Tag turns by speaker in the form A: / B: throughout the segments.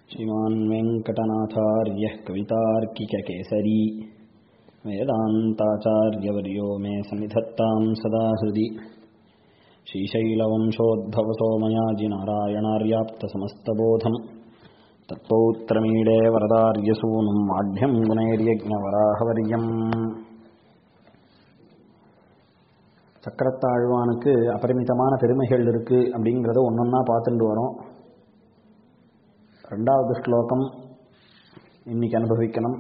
A: श्रीमान् वेङ्कटनाथार्यः कवितार्किककेसरी वेदान्ताचार्यवर्यो मे सन्निधत्तां सदा हृदि श्रीशैलवंशोद्भवसोमयाजिनारायणार्याप्तसमस्तबोधम् तत्पौत्रमीडे वरदार्यसूनुम् माढ्यम् गुणैर्यज्ञवराहवर्यम् சக்கரத்தாழ்வானுக்கு அபரிமிதமான பெருமைகள் இருக்கு அப்படிங்கிறத ஒன்னொன்னா பார்த்துட்டு வரோம் ரெண்டாவது ஸ்லோகம் இன்னைக்கு அனுபவிக்கணும்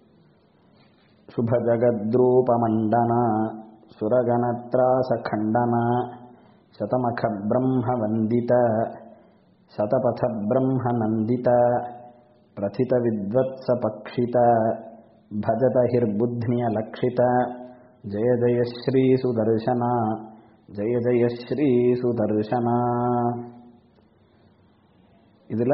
A: சுபஜகத்ரூபமண்டன சுரகணத்ராசகண்டன சதமக பிரம்ம வந்தித சதபத பிரம்ம நந்தித பிரதித வித்வத்ச பக்ஷித भजत हिर्बुद्ध्नियलक्षित जय जय श्रीसुदर्शना जय जय श्रीसुदर्शना இதில்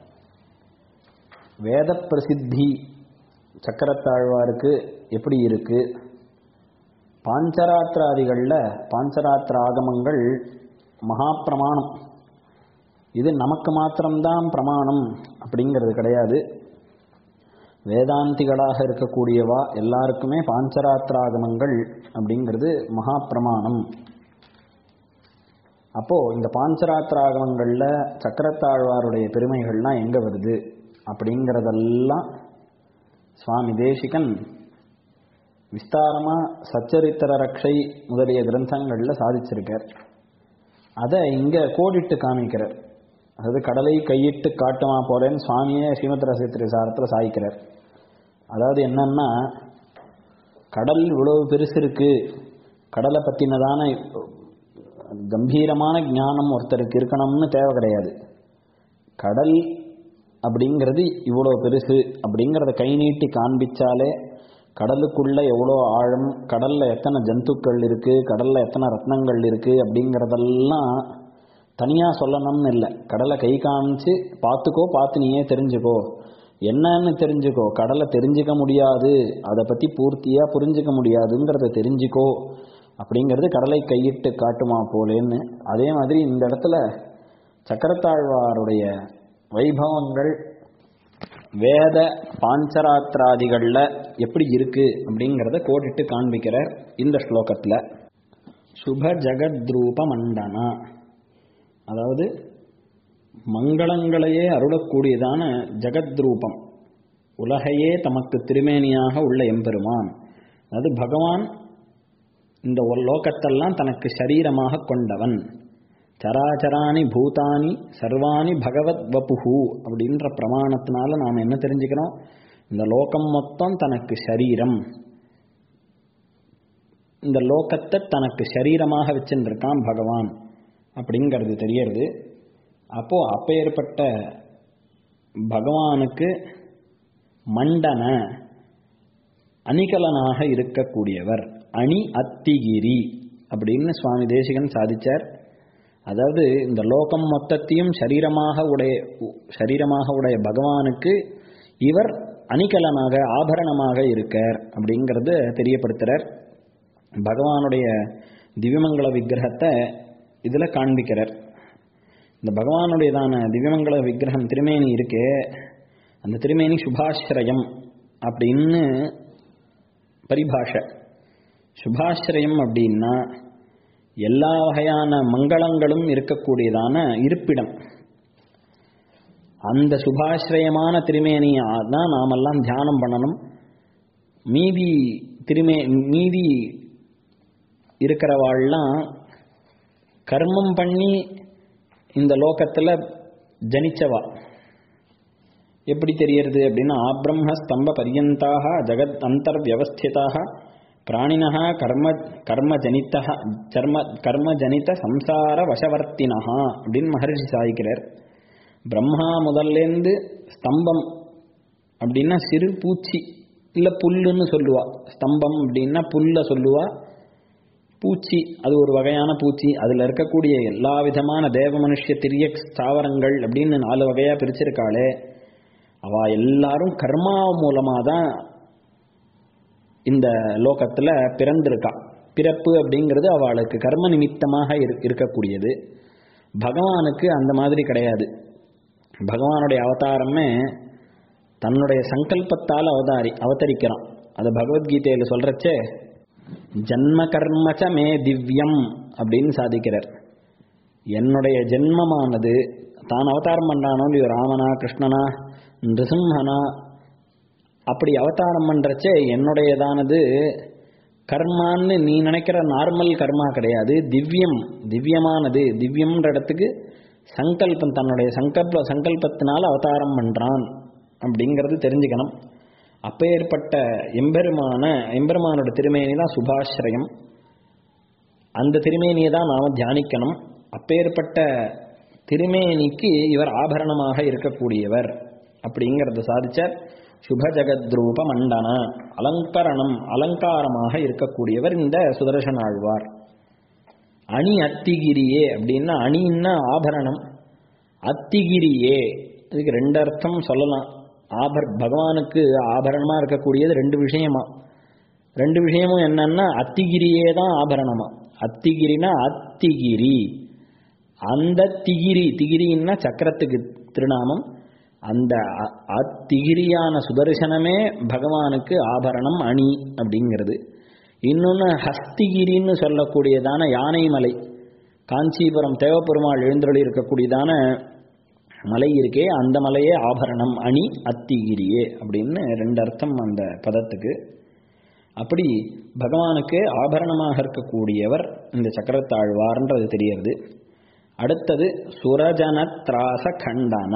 A: வேத பிரசித்தி சக்கரத்தாழ்வாருக்கு எப்படி இருக்கு பாஞ்சராத்திராதிகளில் பாஞ்சராத்திர ஆகமங்கள் மகா பிரமாணம் இது நமக்கு மாத்திரம்தான் பிரமாணம் அப்படிங்கிறது கிடையாது வேதாந்திகளாக இருக்கக்கூடியவா எல்லாருக்குமே பாஞ்சராத்திராகமங்கள் அப்படிங்கிறது மகா பிரமாணம் அப்போ இந்த பாஞ்சராத்திராகமங்கள்ல சக்கரத்தாழ்வாருடைய பெருமைகள்லாம் எங்க வருது அப்படிங்கிறதெல்லாம் சுவாமி தேசிகன் விஸ்தாரமா சச்சரித்திர ரக்ஷை முதலிய கிரந்தங்கள்ல சாதிச்சிருக்கார் அதை இங்க கோடிட்டு காமிக்கிறார் அதாவது கடலை கையிட்டு காட்டுமா போறேன்னு சுவாமியே ஸ்ரீமத் ரசித்திரி சாரத்தில் சாய்க்கிறார் அதாவது என்னன்னா கடல் இவ்வளவு பெருசு இருக்கு கடலை பத்தினதான கம்பீரமான ஞானம் ஒருத்தருக்கு இருக்கணும்னு தேவை கிடையாது கடல் அப்படிங்கிறது இவ்வளோ பெருசு அப்படிங்கிறத கை நீட்டி காண்பிச்சாலே கடலுக்குள்ள எவ்வளோ ஆழம் கடல்ல எத்தனை ஜந்துக்கள் இருக்கு கடல்ல எத்தனை ரத்னங்கள் இருக்கு அப்படிங்கிறதெல்லாம் தனியாக சொல்லணும்னு இல்லை கடலை கை காமிச்சு பார்த்துக்கோ பார்த்து நீயே தெரிஞ்சுக்கோ என்னன்னு தெரிஞ்சுக்கோ கடலை தெரிஞ்சுக்க முடியாது அதை பற்றி பூர்த்தியாக புரிஞ்சுக்க முடியாதுங்கிறத தெரிஞ்சுக்கோ அப்படிங்கிறது கடலை கையிட்டு காட்டுமா போலேன்னு அதே மாதிரி இந்த இடத்துல சக்கரத்தாழ்வாருடைய வைபவங்கள் வேத பாஞ்சராத்திராதிகளில் எப்படி இருக்கு அப்படிங்கிறத கோடிட்டு காண்பிக்கிறார் இந்த ஸ்லோகத்தில் சுப ஜகத்ரூப மண்டனா அதாவது மங்களங்களையே அருளக்கூடியதான ஜகத்ரூபம் உலகையே தமக்கு திருமேனியாக உள்ள எம்பெருமான் அதாவது பகவான் இந்த லோகத்தெல்லாம் தனக்கு சரீரமாக கொண்டவன் சராச்சராணி பூதானி சர்வாணி பகவத் வபுஹு அப்படின்ற பிரமாணத்தினால நாம் என்ன தெரிஞ்சுக்கிறோம் இந்த லோகம் மொத்தம் தனக்கு சரீரம் இந்த லோகத்தை தனக்கு சரீரமாக வச்சுருக்கான் பகவான் அப்படிங்கிறது தெரியறது அப்போ அப்பேற்பட்ட பகவானுக்கு மண்டன அணிகலனாக இருக்கக்கூடியவர் அணி அத்திகிரி அப்படின்னு சுவாமி தேசிகன் சாதிச்சார் அதாவது இந்த லோகம் மொத்தத்தையும் சரீரமாக உடைய சரீரமாக உடைய பகவானுக்கு இவர் அணிகலனாக ஆபரணமாக இருக்கார் அப்படிங்கிறது தெரியப்படுத்துறார் பகவானுடைய திவ்யமங்கல விக்கிரகத்தை இதில் காண்பிக்கிறார் இந்த பகவானுடையதான திவ்யமங்கல விக்கிரகம் திருமேனி இருக்கே அந்த திருமேனி சுபாஸ்ரயம் அப்படின்னு பரிபாஷை சுபாஸ்ரயம் அப்படின்னா எல்லா வகையான மங்களங்களும் இருக்கக்கூடியதான இருப்பிடம் அந்த சுபாஸ்ரயமான திருமேனியை தான் நாமெல்லாம் தியானம் பண்ணணும் மீதி திருமே மீதி இருக்கிறவாள்லாம் கர்மம் பண்ணி இந்த லோகத்தில் ஜனிச்சவா எப்படி தெரியறது அப்படின்னா ஆப்ரம்ம ஸ்தம்ப பரியந்தாக ஜகத் அந்தர் வியவஸ்திதாக பிராணினா கர்ம கர்ம ஜனித்த சர்ம கர்ம ஜனித சம்சார வசவர்த்தினா அப்படின்னு மகர்ஷி சாதிக்கிறார் பிரம்மா முதல்லேருந்து ஸ்தம்பம் அப்படின்னா சிறு பூச்சி இல்லை புல்லுன்னு சொல்லுவா ஸ்தம்பம் அப்படின்னா புல்ல சொல்லுவா பூச்சி அது ஒரு வகையான பூச்சி அதில் இருக்கக்கூடிய எல்லா விதமான தேவ மனுஷ திரிய ஸ்தாவரங்கள் அப்படின்னு நாலு வகையாக பிரிச்சிருக்காளே அவ எல்லாரும் கர்மா மூலமாக தான் இந்த லோகத்தில் பிறந்திருக்கா பிறப்பு அப்படிங்கிறது அவளுக்கு கர்ம நிமித்தமாக இருக்கக்கூடியது பகவானுக்கு அந்த மாதிரி கிடையாது பகவானுடைய அவதாரமே தன்னுடைய சங்கல்பத்தால் அவதாரி அவதரிக்கிறான் அது பகவத்கீதையில் சொல்றச்சே ஜன்ம கர்மச்ச மே திவ்யம் அப்படின்னு சாதிக்கிறார் என்னுடைய ஜென்மமானது தான் அவதாரம் பண்ணானோ இல்லையோ ராமனா கிருஷ்ணனா நிருசிம்ஹனா அப்படி அவதாரம் பண்றச்சே என்னுடையதானது கர்மான்னு நீ நினைக்கிற நார்மல் கர்மா கிடையாது திவ்யம் திவ்யமானது திவ்யம்ன்ற இடத்துக்கு சங்கல்பம் தன்னுடைய சங்கல்ப சங்கல்பத்தினால அவதாரம் பண்றான் அப்படிங்கிறது தெரிஞ்சுக்கணும் அப்பேற்பட்ட எம்பெருமான எம்பெருமானோட திருமேனி தான் சுபாஸ்ரயம் அந்த திருமேனியை தான் நாம தியானிக்கணும் அப்பேற்பட்ட திருமேனிக்கு இவர் ஆபரணமாக இருக்கக்கூடியவர் அப்படிங்கிறத சாதிச்சார் சுப ஜெகத்ரூப மண்டன அலங்கரணம் அலங்காரமாக இருக்கக்கூடியவர் இந்த சுதர்சன ஆழ்வார் அணி அத்திகிரியே அப்படின்னா அணின்னா ஆபரணம் அத்திகிரியே இதுக்கு ரெண்டு அர்த்தம் சொல்லலாம் ஆபர் பகவானுக்கு ஆபரணமா இருக்கக்கூடியது ரெண்டு விஷயமா ரெண்டு விஷயமும் என்னன்னா அத்திகிரியே தான் ஆபரணமா அத்திகிரினா அத்திகிரி அந்த திகிரி திகிரின்னா சக்கரத்துக்கு திருநாமம் அந்த அ- அத்திகிரியான சுதர்சனமே பகவானுக்கு ஆபரணம் அணி அப்படிங்கிறது இன்னொன்று ஹஸ்திகிரின்னு சொல்லக்கூடியதான யானைமலை காஞ்சிபுரம் தேவப்பெருமாள் எழுந்தருளி இருக்கக்கூடியதான மலை இருக்கே அந்த மலையே ஆபரணம் அணி அத்திகிரியே அப்படின்னு ரெண்டு அர்த்தம் அந்த பதத்துக்கு அப்படி பகவானுக்கு ஆபரணமாக இருக்கக்கூடியவர் இந்த சக்கரத்தாழ்வார்ன்றது தெரியறது அடுத்தது சுரஜன திராச கண்டன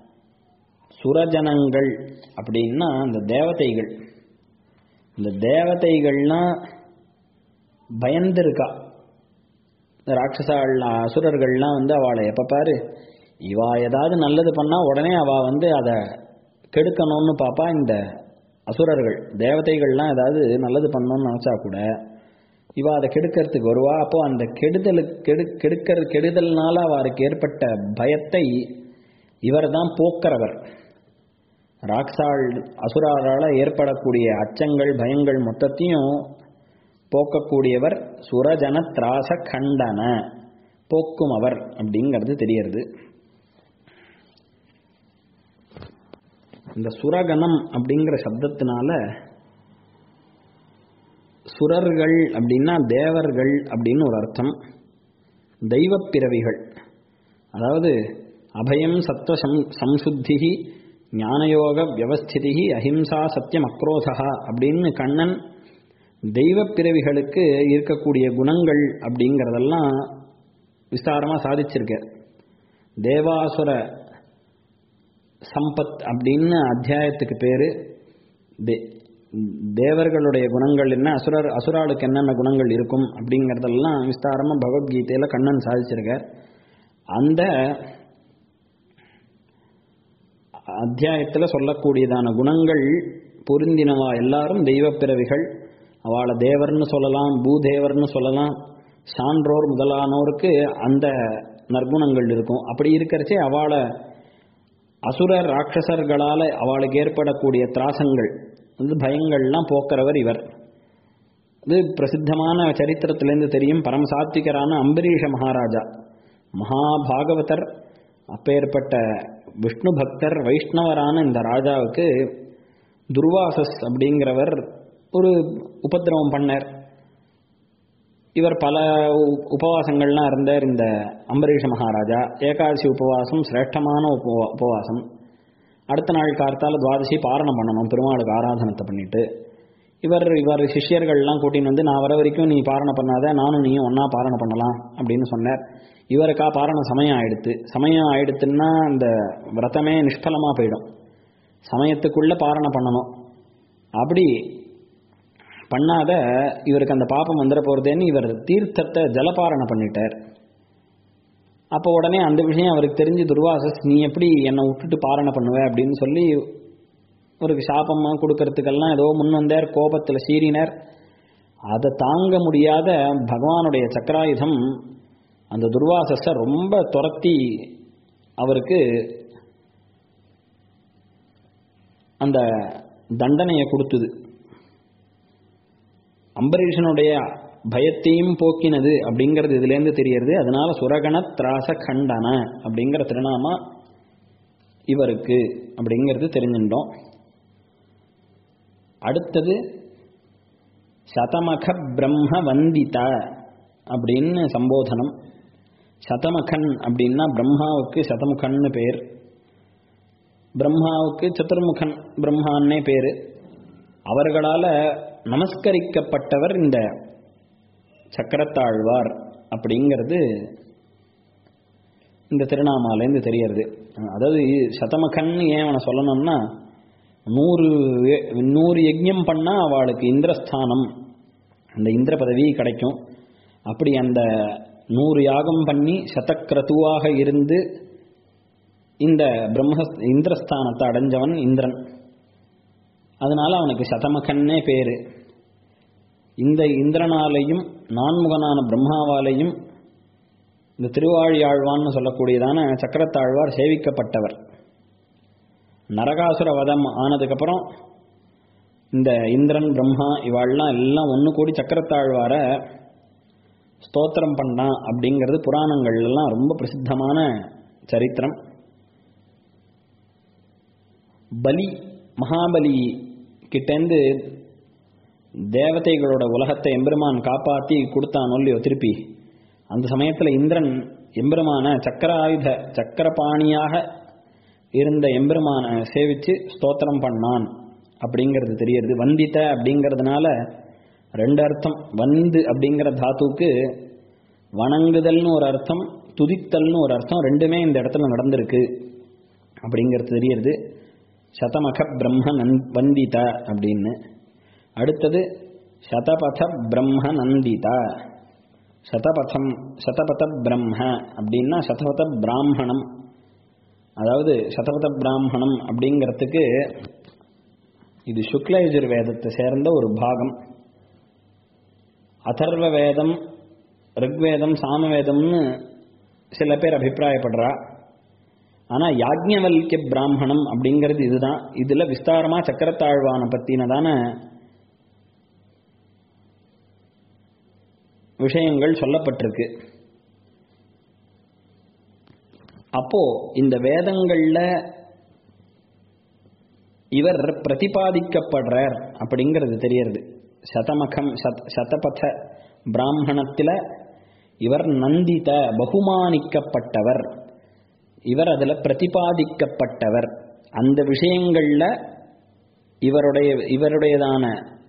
A: சுரஜனங்கள் அப்படின்னா அந்த தேவதைகள் இந்த தேவதைகள்லாம் பயந்துருக்கா இந்த ராட்சசாள் அசுரர்கள்லாம் வந்து அவளை எப்ப பாரு இவா ஏதாவது நல்லது பண்ணா உடனே அவ வந்து அதை கெடுக்கணும்னு பாப்பா இந்த அசுரர்கள் தேவதைகள்லாம் ஏதாவது நல்லது பண்ணணும்னு நினைச்சா கூட இவ அதை கெடுக்கிறதுக்கு வருவா அப்போ அந்த கெடுதலுக்கு கெடு கெடுக்கிற கெடுதல்னால அவருக்கு ஏற்பட்ட பயத்தை இவர் தான் போக்குறவர் ராக்சாள் அசுராரால ஏற்படக்கூடிய அச்சங்கள் பயங்கள் மொத்தத்தையும் போக்கக்கூடியவர் சுரஜன திராச கண்டன போக்கும் அவர் அப்படிங்கிறது தெரியறது இந்த சுரகணம் அப்படிங்கிற சப்தத்தினால சுரர்கள் அப்படின்னா தேவர்கள் அப்படின்னு ஒரு அர்த்தம் தெய்வப் பிறவிகள் அதாவது அபயம் சத்வ சம் சம்சுத்தி ஞானயோக வியவஸ்திதி அஹிம்சா சத்தியம் அக்ரோதா அப்படின்னு கண்ணன் தெய்வப் பிறவிகளுக்கு இருக்கக்கூடிய குணங்கள் அப்படிங்கிறதெல்லாம் விஸ்தாரமாக சாதிச்சிருக்கார் தேவாசுர சம்பத் அப்படின்னு அத்தியாயத்துக்கு பேரு தே தேவர்களுடைய குணங்கள் என்ன அசுரர் அசுராளுக்கு என்னென்ன குணங்கள் இருக்கும் அப்படிங்கிறதெல்லாம் விஸ்தாரமாக பகவத்கீதையில கண்ணன் சாதிச்சிருக்கார் அந்த அத்தியாயத்தில் சொல்லக்கூடியதான குணங்கள் பொருந்தினவா எல்லாரும் தெய்வப் பிறவிகள் அவளை தேவர்னு சொல்லலாம் பூதேவர்னு சொல்லலாம் சான்றோர் முதலானோருக்கு அந்த நற்குணங்கள் இருக்கும் அப்படி இருக்கிறச்சே அவளை அசுரர் ராட்சசர்களால் அவளுக்கு ஏற்படக்கூடிய திராசங்கள் வந்து பயங்கள்லாம் போக்குறவர் இவர் இது பிரசித்தமான சரித்திரத்திலேருந்து தெரியும் பரம சாத்விகரான அம்பரீஷ மகாராஜா மகாபாகவதர் அப்பேற்பட்ட விஷ்ணு பக்தர் வைஷ்ணவரான இந்த ராஜாவுக்கு துர்வாசஸ் அப்படிங்கிறவர் ஒரு உபத்திரவம் பண்ணார் இவர் பல உ- உபவாசங்கள்லாம் இருந்தார் இந்த அம்பரீஷ மகாராஜா ஏகாதசி உபவாசம் சிரேஷ்டமான உபவா உபவாசம் அடுத்த நாள் கார்த்தால துவாதசி பாரணம் பண்ணணும் பெருமாளுக்கு ஆராதனத்தை பண்ணிட்டு இவர் இவர் சிஷ்யர்கள்லாம் கூட்டின்னு வந்து நான் வர வரைக்கும் நீ பாரணம் பண்ணாத நானும் நீயும் ஒன்றா பாரணம் பண்ணலாம் அப்படின்னு சொன்னார் இவருக்கா பாரணம் சமயம் ஆயிடுத்து சமயம் ஆயிடுத்துன்னா அந்த விரதமே நிஷ்பலமாக போயிடும் சமயத்துக்குள்ள பாரணம் பண்ணணும் அப்படி பண்ணாத இவருக்கு அந்த பாப்பம் வந்துட போகிறதேன்னு இவர் தீர்த்தத்தை ஜலபாரணம் பண்ணிட்டார் அப்போ உடனே அந்த விஷயம் அவருக்கு தெரிஞ்சு துர்வாசஸ் நீ எப்படி என்னை விட்டுட்டு பாரணை பண்ணுவ அப்படின்னு சொல்லி ஒரு சாபமாக கொடுக்கறதுக்கெல்லாம் ஏதோ முன் வந்தார் கோபத்தில் சீறினார் அதை தாங்க முடியாத பகவானுடைய சக்கராயுதம் அந்த துர்வாசஸை ரொம்ப துரத்தி அவருக்கு அந்த தண்டனையை கொடுத்தது அம்பரீஷனுடைய பயத்தையும் போக்கினது அப்படிங்கிறது இதுலேருந்து தெரியறது அதனால சுரகண திராச கண்டன அப்படிங்கிற திருநாமா இவருக்கு அப்படிங்கிறது தெரிஞ்சுட்டோம் அடுத்தது சதமக பிரம்ம வந்தித அப்படின்னு சம்போதனம் சதமகன் அப்படின்னா பிரம்மாவுக்கு சதமுகன்னு பேர் பிரம்மாவுக்கு சதுர்முகன் பிரம்மான்னே பேர் அவர்களால் நமஸ்கரிக்கப்பட்டவர் இந்த சக்கரத்தாழ்வார் அப்படிங்கிறது இந்த திருநாமாலேருந்து தெரியறது அதாவது சதமகன் ஏன் அவனை சொல்லணும்னா நூறு நூறு யஜ்யம் பண்ணால் அவளுக்கு இந்திரஸ்தானம் அந்த இந்திர பதவி கிடைக்கும் அப்படி அந்த நூறு யாகம் பண்ணி சதக்கிரதுவாக இருந்து இந்த பிரம்ம இந்திரஸ்தானத்தை அடைஞ்சவன் இந்திரன் அதனால அவனுக்கு சதமகன்னே பேரு இந்த இந்திரனாலையும் நான்முகனான பிரம்மாவாலையும் இந்த திருவாழியாழ்வான்னு சொல்லக்கூடியதான சக்கரத்தாழ்வார் சேவிக்கப்பட்டவர் நரகாசுர வதம் ஆனதுக்கப்புறம் இந்த இந்திரன் பிரம்மா இவாள்லாம் எல்லாம் ஒன்று கூடி சக்கரத்தாழ்வார ஸ்தோத்திரம் பண்ணான் அப்படிங்கிறது புராணங்கள்லாம் ரொம்ப பிரசித்தமான சரித்திரம் பலி மகாபலி கிட்டேந்து தேவதைகளோட உலகத்தை எம்பெருமான் காப்பாற்றி கொடுத்தான் இல்லையோ திருப்பி அந்த சமயத்தில் இந்திரன் எம்பெருமான சக்கர ஆயுத சக்கரபாணியாக இருந்த எம்பெருமானை சேவிச்சு ஸ்தோத்திரம் பண்ணான் அப்படிங்கிறது தெரியறது வந்தித்த அப்படிங்கிறதுனால ரெண்டு அர்த்தம் வந்து அப்படிங்கிற தாத்துக்கு வணங்குதல்னு ஒரு அர்த்தம் துதித்தல்னு ஒரு அர்த்தம் ரெண்டுமே இந்த இடத்துல நடந்திருக்கு அப்படிங்கிறது தெரியறது சதமக பிரம்ம நந் வந்தித அப்படின்னு அடுத்தது சதபத பிரம்ம நந்தித சதபதம் சதபத பிரம்ம அப்படின்னா சதபத பிராமணம் அதாவது சதபத பிராமணம் அப்படிங்கிறதுக்கு இது சுக்லயஜுர் வேதத்தை சேர்ந்த ஒரு பாகம் அதர்வ வேதம் ரிக்வேதம் சாமவேதம்னு சில பேர் அபிப்பிராயப்படுறா ஆனால் யாக்ஞவல்கிய பிராமணம் அப்படிங்கிறது இதுதான் இதில் விஸ்தாரமாக சக்கரத்தாழ்வான பற்றினதான விஷயங்கள் சொல்லப்பட்டிருக்கு அப்போ இந்த வேதங்கள்ல இவர் பிரதிபாதிக்கப்படுறார் அப்படிங்கிறது தெரியறது சதமகம் சத் சதபத பிராமணத்தில் இவர் நந்தித பகுமானிக்கப்பட்டவர் இவர் அதில் பிரதிபாதிக்கப்பட்டவர் அந்த விஷயங்களில் இவருடைய இவருடையதான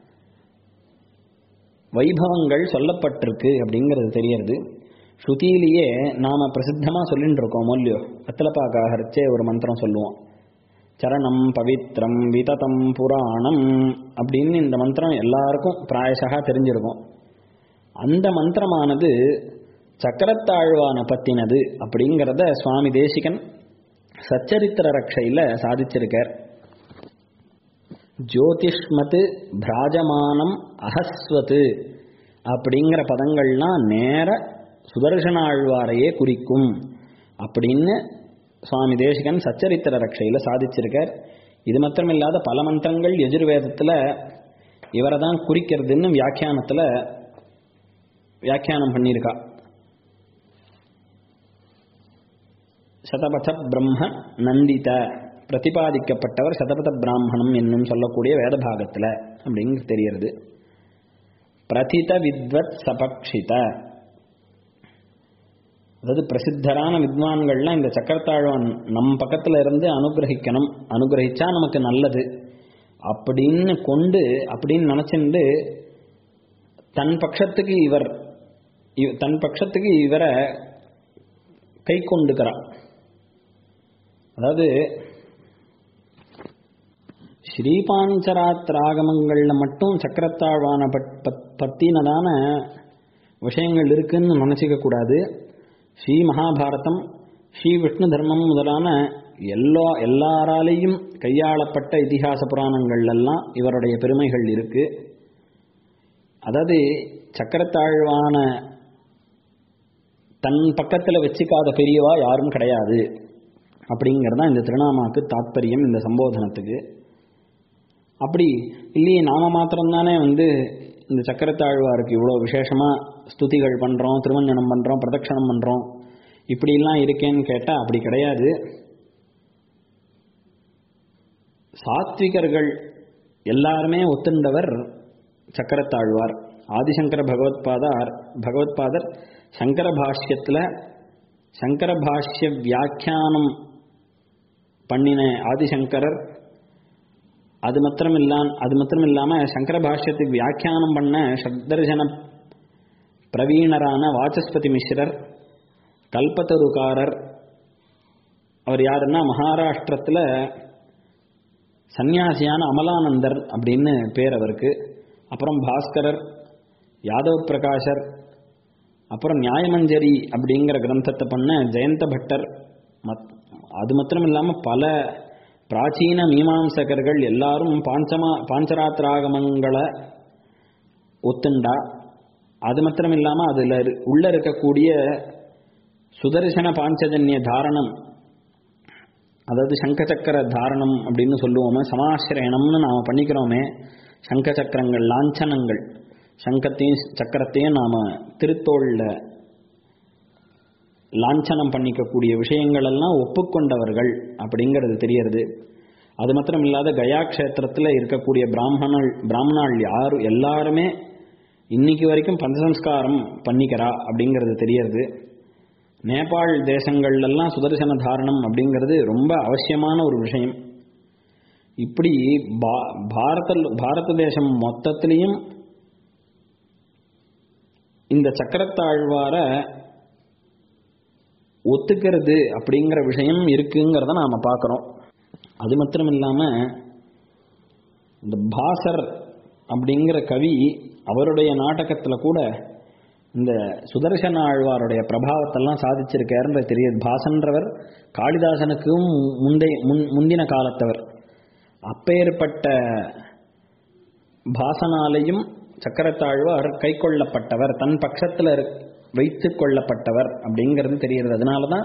A: வைபவங்கள் சொல்லப்பட்டிருக்கு அப்படிங்கிறது தெரியறது ஸ்ருதியிலேயே நாம பிரசித்தமாக சொல்லிட்டு இருக்கோம் மொல்லியோ அத்தலப்பாக்காகரிச்சே ஒரு மந்திரம் சொல்லுவோம் சரணம் பவித்ரம் விததம் புராணம் அப்படின்னு இந்த மந்திரம் எல்லாருக்கும் பிராயசகா தெரிஞ்சிருக்கும் அந்த மந்திரமானது சக்கரத்தாழ்வான பத்தினது அப்படிங்கிறத சுவாமி தேசிகன் சச்சரித்திர ரக்ஷையில் சாதிச்சிருக்கார் ஜோதிஷ்மத்து பிராஜமானம் அகஸ்வத்து அப்படிங்கிற பதங்கள்லாம் நேர சுதர்சனாழ்வாரையே குறிக்கும் அப்படின்னு சுவாமி தேசிகன் சச்சரித்திர ரக்ஷையில் சாதிச்சிருக்கார் இது மாத்திரமில்லாத பல மந்திரங்கள் எஜுர்வேதத்தில் இவரை தான் குறிக்கிறதுன்னு வியாக்கியானத்தில் வியாக்கியானம் பண்ணியிருக்கா சதபத பிரம்ம நந்தித பிரதிபாதிக்கப்பட்டவர் சதபத பிராமணம் என்னும் சொல்லக்கூடிய வேத பாகத்தில் அப்படிங்கிறது தெரியறது பிரதித வித்வத் சபக்ஷித அதாவது பிரசித்தரான வித்வான்கள்லாம் இந்த சக்கரத்தாழ்வான் நம் பக்கத்தில் இருந்து அனுகிரகிக்கணும் அனுகிரகிச்சா நமக்கு நல்லது அப்படின்னு கொண்டு அப்படின்னு நினச்சிண்டு தன் பட்சத்துக்கு இவர் தன் பட்சத்துக்கு இவரை கை கொண்டுக்கிறார் அதாவது ஸ்ரீபாஞ்சராத்ராகமங்களில் மட்டும் சக்கரத்தாழ்வான பத்தினதான விஷயங்கள் இருக்குன்னு நினச்சிக்க கூடாது ஸ்ரீ மகாபாரதம் ஸ்ரீ விஷ்ணு தர்மம் முதலான எல்லா எல்லாராலேயும் கையாளப்பட்ட இதிகாச புராணங்கள்லாம் இவருடைய பெருமைகள் இருக்கு அதாவது சக்கரத்தாழ்வான தன் பக்கத்தில் வச்சுக்காத பெரியவா யாரும் கிடையாது அப்படிங்கிறது தான் இந்த திருநாமாக்கு தாத்பரியம் இந்த சம்போதனத்துக்கு அப்படி இல்லையே நாம மாத்திரம்தானே வந்து இந்த சக்கரத்தாழ்வாருக்கு இவ்வளோ விசேஷமாக ஸ்துதிகள் பண்ணுறோம் திருமஞ்சனம் பண்ணுறோம் பிரதட்சணம் பண்ணுறோம் இப்படிலாம் இருக்கேன்னு கேட்டால் அப்படி கிடையாது சாத்விகர்கள் எல்லாருமே ஒத்துண்டவர் சக்கரத்தாழ்வார் ஆதிசங்கர பகவத்பாதார் பகவத்பாதர் சங்கர பாஷ்யத்தில் சங்கர பாஷ்ய வியாக்கியானம் பண்ணின ஆதிசங்கரர் அது மாத்திரம் இல்லாம அது மாத்திரம் இல்லாம சங்கர பாஷ்யத்துக்கு வியாக்கியானம் பண்ண சப்தர்ஜன பிரவீணரான வாசஸ்பதி மிஸ்ரர் கல்பத்தருக்காரர் அவர் யாருன்னா மகாராஷ்டிரத்தில் சன்னியாசியான அமலானந்தர் அப்படின்னு பேர் அவருக்கு அப்புறம் பாஸ்கரர் யாதவ் பிரகாஷர் அப்புறம் நியாயமஞ்சரி அப்படிங்கிற கிரந்தத்தை பண்ண ஜெயந்த பட்டர் மத் அது மாத்திரம் இல்லாமல் பல பிராச்சீன மீமாம்சகர்கள் எல்லாரும் பாஞ்சமா பாஞ்சராத்திராகமங்களை ஒத்துண்டா அது மாத்திரம் இல்லாமல் அதில் உள்ள இருக்கக்கூடிய சுதர்சன பாஞ்சஜன்ய தாரணம் அதாவது சங்கச்சக்கர தாரணம் அப்படின்னு சொல்லுவோமே சமாசிரயணம்னு நாம் பண்ணிக்கிறோமே சங்கச்சக்கரங்கள் லாஞ்சனங்கள் சங்கத்தையும் சக்கரத்தையும் நாம் திருத்தோளில் லாஞ்சனம் பண்ணிக்கக்கூடிய விஷயங்கள் எல்லாம் ஒப்புக்கொண்டவர்கள் அப்படிங்கிறது தெரியறது அது மாத்திரம் இல்லாத கயா க்ஷேத்திரத்தில் இருக்கக்கூடிய பிராமணல் பிராமணாள் யார் எல்லாருமே இன்னைக்கு வரைக்கும் பஞ்சசம்ஸ்காரம் பண்ணிக்கிறா அப்படிங்கிறது தெரியறது நேபாள் தேசங்கள்லாம் சுதர்சன தாரணம் அப்படிங்கிறது ரொம்ப அவசியமான ஒரு விஷயம் இப்படி பாரத பாரத தேசம் மொத்தத்திலையும் இந்த சக்கரத்தாழ்வார ஒத்துக்கிறது அப்படிங்கிற விஷயம் இருக்குங்கிறத நாம் பார்க்குறோம் அது மாத்திரம் இல்லாமல் இந்த பாசர் அப்படிங்கிற கவி அவருடைய நாடகத்தில் கூட இந்த சுதர்சன ஆழ்வாருடைய பிரபாவத்தெல்லாம் சாதிச்சிருக்காருன்ற தெரியுது பாசன்றவர் காளிதாசனுக்கும் முந்தை முன் முந்தின காலத்தவர் அப்பேற்பட்ட பாசனாலையும் சக்கரத்தாழ்வார் கை கொள்ளப்பட்டவர் தன் பட்சத்தில் வைத்து கொள்ளப்பட்டவர் அப்படிங்கிறது தெரிகிறது அதனால தான்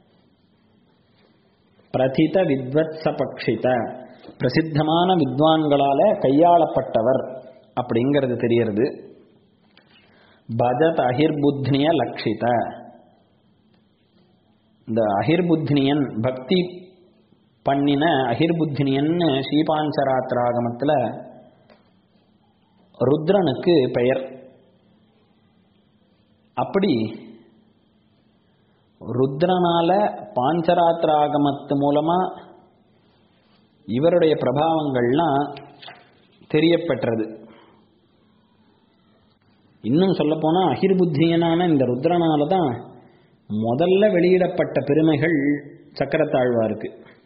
A: பிரதித வித்வத்ச பக்ஷித பிரசித்தமான வித்வான்களால கையாளப்பட்டவர் அப்படிங்கிறது தெரிகிறது பஜத் அஹிர்புத்னிய லக்ஷித இந்த அஹிர்புத்னியன் பக்தி பண்ணின அஹிர்புத்னியன் ஸ்ரீபாஞ்சராத்திராகமத்தில் ருத்ரனுக்கு பெயர் அப்படி ருத்ரனால பாஞ்சராத்திராகமத்து மூலமா இவருடைய பிரபாவங்கள்லாம் தெரியப்பெற்றது இன்னும் சொல்லப்போனா அகிர்புத்தியனான இந்த ருத்ரனால தான் முதல்ல வெளியிடப்பட்ட பெருமைகள் சக்கரத்தாழ்வாருக்கு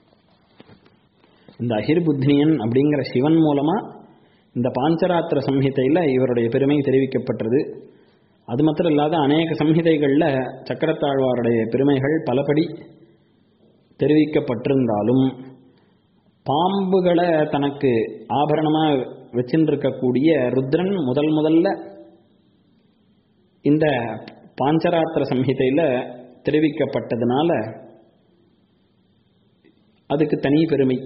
A: இந்த அகிர்புத்தியன் அப்படிங்கிற சிவன் மூலமா இந்த பாஞ்சராத்திர சம்ஹிதையில் இவருடைய பெருமை தெரிவிக்கப்பட்டது அது மாத்திரம் இல்லாத அநேக சம்ஹிதைகளில் சக்கரத்தாழ்வாருடைய பெருமைகள் பலபடி தெரிவிக்கப்பட்டிருந்தாலும் பாம்புகளை தனக்கு ஆபரணமாக வச்சுருக்கக்கூடிய ருத்ரன் முதல் முதல்ல இந்த பாஞ்சராத்திர சம்ஹிதையில் தெரிவிக்கப்பட்டதுனால அதுக்கு தனி பெருமை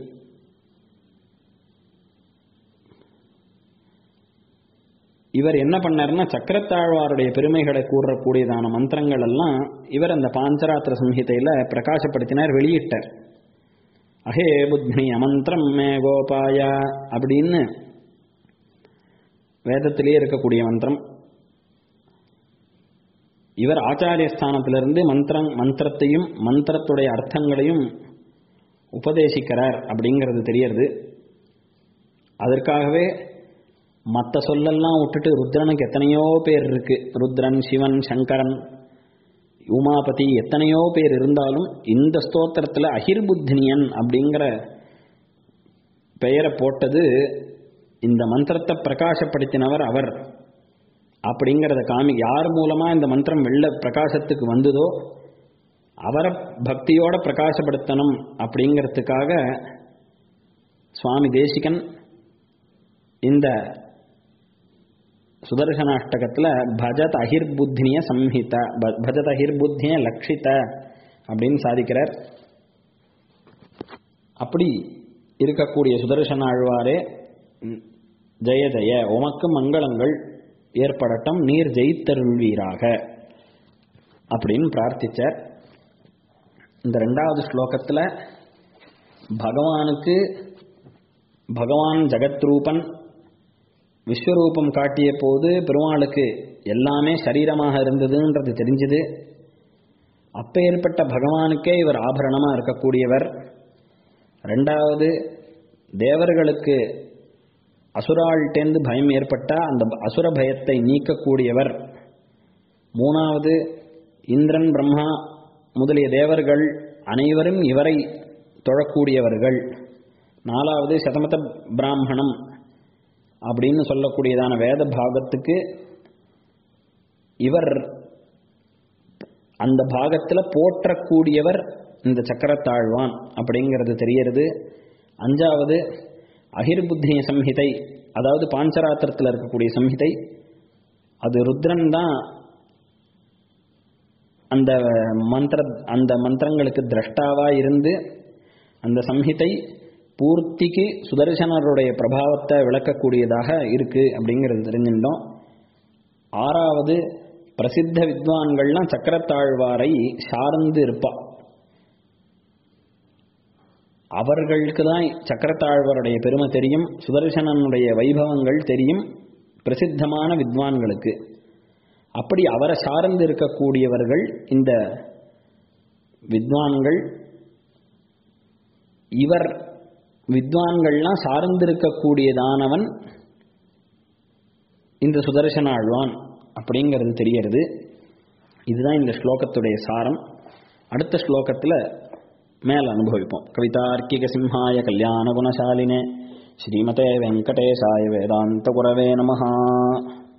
A: இவர் என்ன பண்ணார்னா சக்கரத்தாழ்வாருடைய பெருமைகளை கூறக்கூடியதான மந்திரங்கள் எல்லாம் இவர் அந்த பாஞ்சராத்திர சம்ஹிதையில் பிரகாசப்படுத்தினார் வெளியிட்டார் அஹே புத்னி அமந்திரம் மே கோபாய அப்படின்னு வேதத்திலே இருக்கக்கூடிய மந்திரம் இவர் ஆச்சாரிய ஸ்தானத்திலிருந்து மந்திரம் மந்திரத்தையும் மந்திரத்துடைய அர்த்தங்களையும் உபதேசிக்கிறார் அப்படிங்கிறது தெரியறது அதற்காகவே மற்ற சொல்லெல்லாம் விட்டுட்டு ருத்ரனுக்கு எத்தனையோ பேர் இருக்கு ருத்ரன் சிவன் சங்கரன் உமாபதி எத்தனையோ பேர் இருந்தாலும் இந்த ஸ்தோத்திரத்தில் அஹிர்புத்தினியன் அப்படிங்கிற பெயரை போட்டது இந்த மந்திரத்தை பிரகாசப்படுத்தினவர் அவர் அப்படிங்கிறத காமி யார் மூலமா இந்த மந்திரம் வெள்ள பிரகாசத்துக்கு வந்ததோ அவரை பக்தியோட பிரகாசப்படுத்தணும் அப்படிங்கிறதுக்காக சுவாமி தேசிகன் இந்த சுதர்சனாஷ்டகத்தில் பஜத் அஹிர்புத்தினிய சம்ஹித பஜத் அஹிர்புத்திய லக்ஷித அப்படின்னு சாதிக்கிறார் அப்படி இருக்கக்கூடிய சுதர்சன ஆழ்வாரே ஜெய ஜெய உமக்கு மங்களங்கள் ஏற்படட்டும் நீர் ஜெயித்தருள்வீராக அப்படின்னு பிரார்த்திச்சார் இந்த ரெண்டாவது ஸ்லோகத்தில் பகவானுக்கு பகவான் ஜெகத்ரூபன் விஸ்வரூபம் காட்டிய போது பெருமாளுக்கு எல்லாமே சரீரமாக இருந்ததுன்றது தெரிஞ்சது அப்பேற்பட்ட பகவானுக்கே இவர் ஆபரணமாக இருக்கக்கூடியவர் ரெண்டாவது தேவர்களுக்கு அசுராள்டேந்து பயம் ஏற்பட்டா அந்த அசுர பயத்தை நீக்கக்கூடியவர் மூணாவது இந்திரன் பிரம்மா முதலிய தேவர்கள் அனைவரும் இவரை தொழக்கூடியவர்கள் நாலாவது சதமத பிராமணம் அப்படின்னு சொல்லக்கூடியதான வேத பாகத்துக்கு இவர் அந்த பாகத்தில் போற்றக்கூடியவர் இந்த சக்கரத்தாழ்வான் அப்படிங்கிறது தெரியறது அஞ்சாவது அகிர்புத்திய சம்ஹிதை அதாவது பாஞ்சராத்திரத்தில் இருக்கக்கூடிய சம்ஹிதை அது ருத்ரன் தான் அந்த மந்திர அந்த மந்திரங்களுக்கு திரஷ்டாவா இருந்து அந்த சம்ஹிதை பூர்த்திக்கு சுதர்சனருடைய பிரபாவத்தை விளக்கக்கூடியதாக இருக்கு அப்படிங்கிறது தெரிஞ்சுட்டோம் ஆறாவது பிரசித்த வித்வான்கள்லாம் சக்கரத்தாழ்வாரை சார்ந்து இருப்பா அவர்களுக்கு தான் சக்கரத்தாழ்வாருடைய பெருமை தெரியும் சுதர்சனனுடைய வைபவங்கள் தெரியும் பிரசித்தமான வித்வான்களுக்கு அப்படி அவரை சார்ந்து இருக்கக்கூடியவர்கள் இந்த வித்வான்கள் இவர் வித்வான்கள்லாம் சார்ந்திருக்கக்கூடியதானவன் இந்த சுதர்சன ஆழ்வான் அப்படிங்கிறது தெரியறது இதுதான் இந்த ஸ்லோகத்துடைய சாரம் அடுத்த ஸ்லோகத்தில் மேல அனுபவிப்போம் கவிதார்க்கிக சிம்ஹாய கல்யாண குணசாலினே ஸ்ரீமதே வெங்கடேசாய வேதாந்த குரவே நமஹா